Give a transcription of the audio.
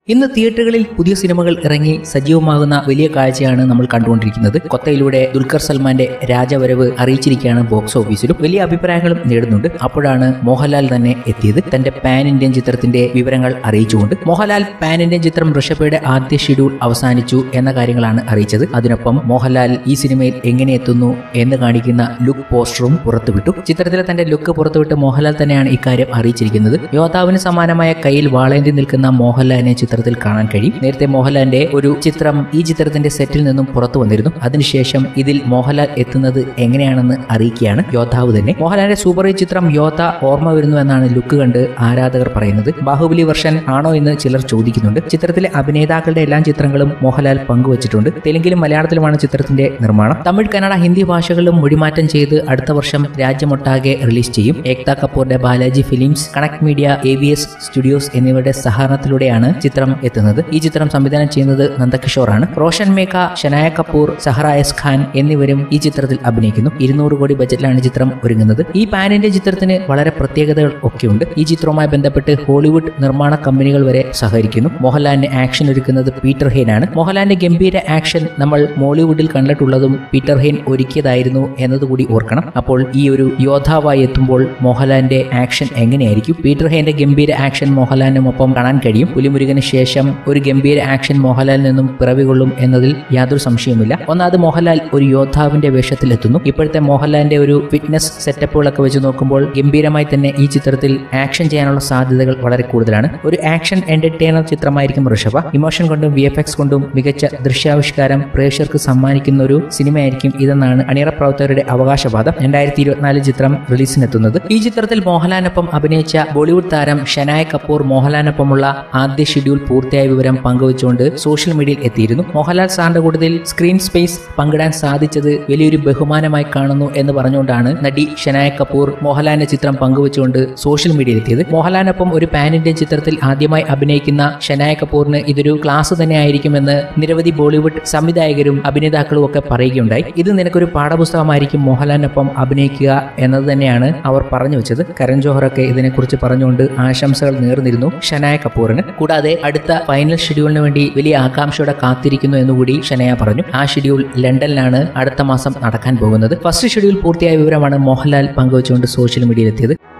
ഇന്ന് തിയേറ്ററുകളിൽ പുതിയ സിനിമകൾ ഇറങ്ങി സജീവമാകുന്ന വലിയ കാഴ്ചയാണ് നമ്മൾ കണ്ടുകൊണ്ടിരിക്കുന്നത് കൊത്തയിലൂടെ ദുൽഖർ സൽമാന്റെ രാജവരവ് അറിയിച്ചിരിക്കുകയാണ് ബോക്സ് ഓഫീസിലും വലിയ അഭിപ്രായങ്ങളും നേടുന്നുണ്ട് അപ്പോഴാണ് മോഹൻലാൽ തന്നെ എത്തിയത് തന്റെ പാൻ ഇന്ത്യൻ ചിത്രത്തിന്റെ വിവരങ്ങൾ അറിയിച്ചുകൊണ്ട് മോഹൻലാൽ പാൻ ഇന്ത്യൻ ചിത്രം ഋഷഭയുടെ ആദ്യ ഷെഡ്യൂൾ അവസാനിച്ചു എന്ന കാര്യങ്ങളാണ് അറിയിച്ചത് അതിനൊപ്പം മോഹൻലാൽ ഈ സിനിമയിൽ എങ്ങനെ എത്തുന്നു എന്ന് കാണിക്കുന്ന ലുക്ക് പോസ്റ്ററും പുറത്തുവിട്ടു ചിത്രത്തിലെ തന്റെ ലുക്ക് പുറത്തുവിട്ട് മോഹൻലാൽ തന്നെയാണ് ഇക്കാര്യം അറിയിച്ചിരിക്കുന്നത് യോദ്ധാവിന് സമാനമായ കയ്യിൽ വാളേന്തി നിൽക്കുന്ന മോഹൻലാലിനെ ചിത്രത്തിൽ കാണാൻ കഴിയും നേരത്തെ മോഹൻലാലിന്റെ ഒരു ചിത്രം ഈ ചിത്രത്തിന്റെ സെറ്റിൽ നിന്നും പുറത്തു വന്നിരുന്നു അതിനുശേഷം ഇതിൽ മോഹൻലാൽ എത്തുന്നത് എങ്ങനെയാണെന്ന് അറിയിക്കുകയാണ് യോദ്ധാവ് തന്നെ മോഹൻലാലിന്റെ സൂപ്പർ ഹിറ്റ് ചിത്രം യോദ്ധ ഓർമ്മ വരുന്നു എന്നാണ് ലുക്ക് കണ്ട് ആരാധകർ പറയുന്നത് ബാഹുബലി വർഷൻ ആണോ എന്ന് ചിലർ ചോദിക്കുന്നുണ്ട് ചിത്രത്തിലെ അഭിനേതാക്കളുടെ എല്ലാ ചിത്രങ്ങളും മോഹൻലാൽ പങ്കുവച്ചിട്ടുണ്ട് തെലുങ്കിലും മലയാളത്തിലുമാണ് ചിത്രത്തിന്റെ നിർമ്മാണം തമിഴ് കന്നഡ ഹിന്ദി ഭാഷകളിലും മൊഴിമാറ്റം ചെയ്ത് അടുത്ത വർഷം രാജ്യമൊട്ടാകെ റിലീസ് ചെയ്യും ഏക്ത കപൂറിന്റെ Balaji films connect media A V S studios എന്നിവയുടെ സഹകരണത്തിലൂടെയാണ് ചിത്രം എത്തുന്നത് ഈ ചിത്രം സംവിധാനം ചെയ്യുന്നത് നന്ദകിഷോറാണ് റോഷൻ മേഘ ഷനായ കപൂർ സഹറ എസ് ഖാൻ എന്നിവരും ഈ ചിത്രത്തിൽ അഭിനയിക്കുന്നു ഇരുന്നൂറ് കോടി ബജറ്റിലാണ് ചിത്രം ഒരുങ്ങുന്നത് ഈ പാൻ ഇന്ത്യ ചിത്രത്തിന് വളരെ പ്രത്യേകതകൾ ഒക്കെയുണ്ട് ഈ ചിത്രവുമായി ബന്ധപ്പെട്ട് ഹോളിവുഡ് നിർമ്മാണ കമ്പനികൾ വരെ സഹകരിക്കുന്നു മോഹൻലാലിന് ആക്ഷൻ ഒരുക്കുന്നത് പീറ്റർ ഹെയ്ൻ ആണ് മോഹൻലാലിന്റെ ഗംഭീര ആക്ഷൻ നമ്മൾ മോളിവുഡിൽ കണ്ടിട്ടുള്ളതും പീറ്റർ ഹെയ്ൻ ഒരുക്കിയതായിരുന്നു എന്നതുകൂടി ഓർക്കണം അപ്പോൾ ഈ ഒരു യോദ്ധാവായി എത്തുമ്പോൾ മോഹൻലാലിന്റെ ആക്ഷൻ എങ്ങനെയായിരിക്കും പീറ്റർ ഹെയ്ന്റെ ഗംഭീര ആക്ഷൻ മോഹൻലാലിനൊപ്പം കാണാൻ കഴിയും പുലിമുരുകന് ശേഷം ഒരു ഗംഭീര ആക്ഷൻ മോഹൻലാലിൽ നിന്നും പിറവികൊള്ളും എന്നതിൽ യാതൊരു സംശയവുമില്ല ഒന്നാമത് മോഹൻലാൽ ഒരു യോദ്ധാവിന്റെ വേഷത്തിൽ എത്തുന്നു ഇപ്പോഴത്തെ മോഹൻലാലിന്റെ ഒരു ഫിറ്റ്നസ് സെറ്റപ്പുകളൊക്കെ വെച്ച് നോക്കുമ്പോൾ ഗംഭീരമായി തന്നെ ഈ ചിത്രത്തിൽ ആക്ഷൻ ചെയ്യാനുള്ള സാധ്യതകൾ വളരെ കൂടുതലാണ് ഒരു ആക്ഷൻ എന്റർടൈനർ ചിത്രമായിരിക്കും ഋഷഭ ഇമോഷൻ കൊണ്ടും വി എഫ് എക്സ് കൊണ്ടും മികച്ച ദൃശ്യാവിഷ്കാരം പ്രേക്ഷകർക്ക് സമ്മാനിക്കുന്ന ഒരു സിനിമയായിരിക്കും ഇതെന്നാണ് അണിയറ പ്രവർത്തകരുടെ അവകാശവാദം രണ്ടായിരത്തി ഇരുപത്തിനാല് ചിത്രം റിലീസിനെത്തുന്നത് ഈ ചിത്രത്തിൽ മോഹൻലാലിനൊപ്പം അഭിനയിച്ച ബോളിവുഡ് താരം ഷനായ കപൂർ മോഹൻലാലിനൊപ്പമുള്ള ആദ്യ ഷെഡ്യൂൾ പൂർത്തിയായ വിവരം പങ്കുവച്ചുകൊണ്ട് സോഷ്യൽ മീഡിയയിൽ എത്തിയിരുന്നു മോഹൻലാൽ സാറിന്റെ കൂട്ടത്തിൽ സ്ക്രീൻ സ്പേസ് പങ്കിടാൻ സാധിച്ചത് വലിയൊരു ബഹുമാനമായി കാണുന്നു എന്ന് പറഞ്ഞുകൊണ്ടാണ് നടി ഷനായ കപൂർ മോഹൻലാലിന്റെ ചിത്രം പങ്കുവച്ചുകൊണ്ട് സോഷ്യൽ മീഡിയയിൽ എത്തിയത് മോഹൻലാലിനൊപ്പം ഒരു പാൻ ഇന്ത്യൻ ചിത്രത്തിൽ ആദ്യമായി അഭിനയിക്കുന്ന ഷനായ കപൂറിന് ഇതൊരു ക്ലാസ് തന്നെ ആയിരിക്കുമെന്ന് നിരവധി ബോളിവുഡ് സംവിധായകരും അഭിനേതാക്കളും ഒക്കെ പറയുകയുണ്ടായി ഇത് നിനക്കൊരു പാഠപുസ്തകമായിരിക്കും മോഹൻലാലിനൊപ്പം അഭിനയിക്കുക എന്നത് തന്നെയാണ് അവർ പറഞ്ഞു വെച്ചത് കരൺ ജോഹറൊക്കെ ഇതിനെക്കുറിച്ച് പറഞ്ഞുകൊണ്ട് ആശംസകൾ നേർന്നിരുന്നു ഷനായ കപൂറിന് കൂടാതെ അടുത്ത ഫൈനൽ ഷെഡ്യൂളിന് വേണ്ടി വലിയ ആകാംക്ഷയോടെ കാത്തിരിക്കുന്നു എന്നുകൂടി ഷനയ പറഞ്ഞു ആ ഷെഡ്യൂൾ ലണ്ടനിലാണ് അടുത്ത മാസം നടക്കാൻ പോകുന്നത് ഫസ്റ്റ് ഷെഡ്യൂൾ പൂർത്തിയായ വിവരമാണ് മോഹൻലാൽ പങ്കുവച്ചുകൊണ്ട് സോഷ്യൽ മീഡിയയിൽ എത്തിയത്